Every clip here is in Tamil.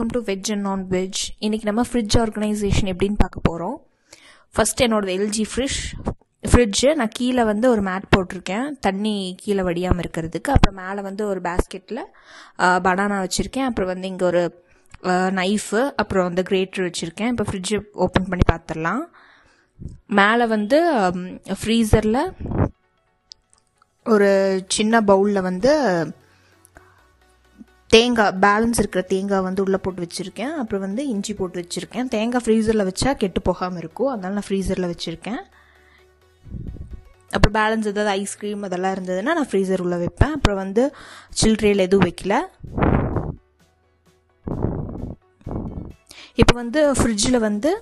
welcome to veg and non veg இன்றைக்கி நம்ம ஃப்ரிட்ஜ் ஆர்கனைசேஷன் எப்படின்னு பார்க்க போகிறோம் ஃபஸ்ட் என்னோடது எல்ஜி ஃப்ரிஷ் ஃப்ரிட்ஜு நான் கீழே வந்து ஒரு மேட் போட்டிருக்கேன் தண்ணி கீழே வடியாமல் இருக்கிறதுக்கு அப்புறம் மேலே வந்து ஒரு பேஸ்கெட்டில் பனானா வச்சுருக்கேன் அப்புறம் வந்து இங்கே ஒரு நைஃபு அப்புறம் வந்து கிரேட்டர் வச்சுருக்கேன் இப்போ ஃப்ரிட்ஜு ஓப்பன் பண்ணி பார்த்துடலாம் மேலே வந்து ஃப்ரீசரில் ஒரு சின்ன பவுலில் வந்து தேங்காய் பேலன்ஸ் இருக்கிற தேங்காய் வந்து உள்ளே போட்டு வச்சுருக்கேன் அப்புறம் வந்து இஞ்சி போட்டு வச்சுருக்கேன் தேங்காய் ஃப்ரீசரில் வச்சா கெட்டு போகாமல் இருக்கும் அதனால நான் ஃப்ரீசரில் வச்சுருக்கேன் அப்புறம் பேலன்ஸ் ஏதாவது ஐஸ்கிரீம் அதெல்லாம் இருந்ததுன்னா நான் ஃப்ரீசர் உள்ளே வைப்பேன் அப்புறம் வந்து சில்ட்ரேல் எதுவும் வைக்கல இப்போ வந்து ஃப்ரிட்ஜில் வந்து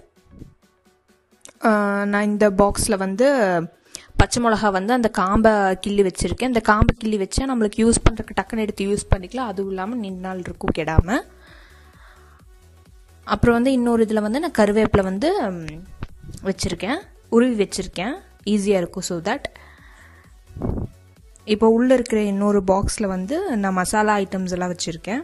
நான் இந்த பாக்ஸில் வந்து பச்சை மிளகா வந்து அந்த காம்பை கிள்ளி வச்சுருக்கேன் இந்த காம்பை கிள்ளி வச்சா நம்மளுக்கு யூஸ் பண்ணுறதுக்கு டக்குன்னு எடுத்து யூஸ் பண்ணிக்கலாம் அதுவும் இல்லாமல் நின்று நாள் இருக்கும் கெடாமல் அப்புறம் வந்து இன்னொரு இதில் வந்து நான் கருவேப்பிலை வந்து வச்சுருக்கேன் உருவி வச்சுருக்கேன் ஈஸியாக இருக்கும் ஸோ தட் இப்போ உள்ளே இருக்கிற இன்னொரு பாக்ஸில் வந்து நான் மசாலா ஐட்டம்ஸ் எல்லாம் வச்சுருக்கேன்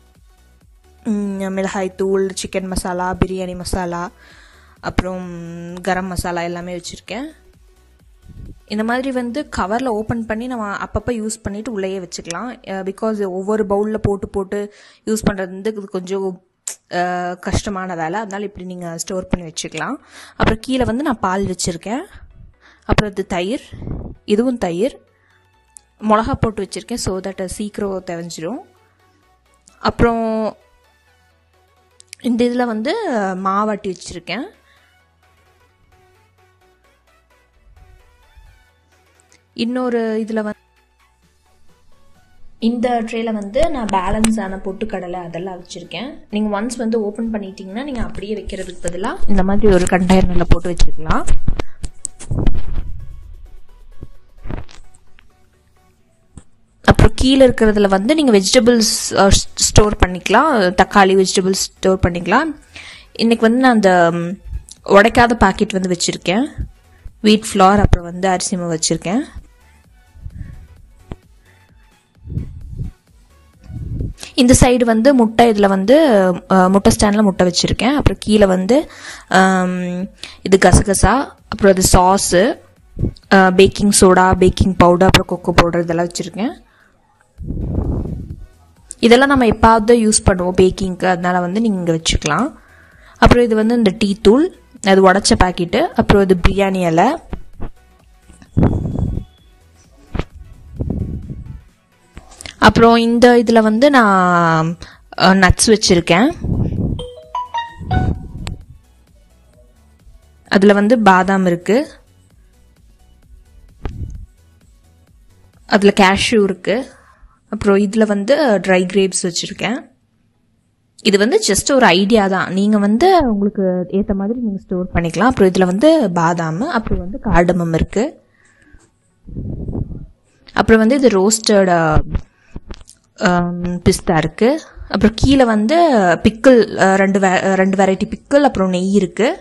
மிளகாய் தூள் சிக்கன் மசாலா பிரியாணி மசாலா அப்புறம் கரம் மசாலா எல்லாமே வச்சுருக்கேன் இந்த மாதிரி வந்து கவரில் ஓப்பன் பண்ணி நம்ம அப்பப்போ யூஸ் பண்ணிவிட்டு உள்ளேயே வச்சுக்கலாம் பிகாஸ் ஒவ்வொரு பவுலில் போட்டு போட்டு யூஸ் பண்ணுறது வந்து இது கொஞ்சம் கஷ்டமான வேலை அதனால் இப்படி நீங்கள் ஸ்டோர் பண்ணி வச்சுக்கலாம் அப்புறம் கீழே வந்து நான் பால் வச்சுருக்கேன் அப்புறம் இது தயிர் இதுவும் தயிர் மிளகா போட்டு வச்சுருக்கேன் ஸோ தட் சீக்கிரம் தெவஞ்சிரும் அப்புறம் இந்த இதில் வந்து மாவாட்டி வச்சுருக்கேன் இன்னொரு இதில் வந்து இந்த ட்ரேயில் வந்து நான் பேலன்ஸ் ஆன பொட்டுக்கடலை அதெல்லாம் வச்சுருக்கேன் நீங்கள் ஒன்ஸ் வந்து ஓப்பன் பண்ணிட்டீங்கன்னா நீங்கள் அப்படியே வைக்கிறதுக்கு பதிலாக இந்த மாதிரி ஒரு கண்டெய்னரில் போட்டு வச்சுக்கலாம் அப்புறம் கீழே இருக்கிறதுல வந்து நீங்கள் வெஜிடபிள்ஸ் ஸ்டோர் பண்ணிக்கலாம் தக்காளி வெஜிடபிள்ஸ் ஸ்டோர் பண்ணிக்கலாம் இன்றைக்கி வந்து நான் அந்த உடைக்காத பாக்கெட் வந்து வச்சுருக்கேன் வீட் ஃப்ளார் அப்புறம் வந்து அரிசி மாவு வச்சுருக்கேன் இந்த சைடு வந்து முட்டை இதில் வந்து முட்டை ஸ்டாண்டில் முட்டை வச்சுருக்கேன் அப்புறம் கீழே வந்து இது கசகசா அப்புறம் அது sauce baking soda baking powder அப்புறம் கொக்கோ பவுடர் இதெல்லாம் வச்சுருக்கேன் இதெல்லாம் நம்ம எப்பாவது யூஸ் பண்ணுவோம் பேக்கிங்க்கு அதனால வந்து நீங்கள் இங்கே வச்சுக்கலாம் அப்புறம் இது வந்து இந்த டீ தூள் அது உடச்ச பாக்கெட்டு அப்புறம் இது பிரியாணி இலை அப்புறம் இந்த இதில் வந்து நான் நட்ஸ் வச்சுருக்கேன் அதில் வந்து பாதாம் இருக்குது அதில் கேஷ்யூ இருக்குது அப்புறம் இதில் வந்து ட்ரை கிரேப்ஸ் வச்சுருக்கேன் இது வந்து ஜஸ்ட் ஒரு ஐடியா தான் நீங்கள் வந்து உங்களுக்கு ஏற்ற மாதிரி நீங்கள் ஸ்டோர் பண்ணிக்கலாம் அப்புறம் இதில் வந்து பாதாம் அப்புறம் வந்து கார்டமம் இருக்குது அப்புறம் வந்து இது ரோஸ்டட் பிஸ்தா இருக்குது அப்புறம் கீழே வந்து பிக்கிள் ரெண்டு வே ரெண்டு வெரைட்டி பிக்கிள் அப்புறம் நெய் இருக்குது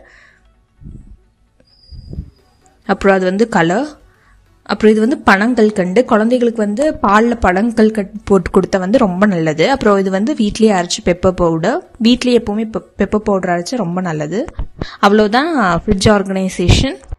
அப்புறம் அது வந்து கலர் அப்புறம் இது வந்து பனங்கள் கண்டு குழந்தைகளுக்கு வந்து பாலில் பனங்கள் கட் போட்டு கொடுத்தா வந்து ரொம்ப நல்லது அப்புறம் இது வந்து வீட்லேயே அரைச்சி பெப்பர் பவுடர் வீட்லேயே எப்போவுமே பெப்பர் பவுடர் அரைச்சி ரொம்ப நல்லது அவ்வளோதான் ஃப்ரிட்ஜ் ஆர்கனைசேஷன்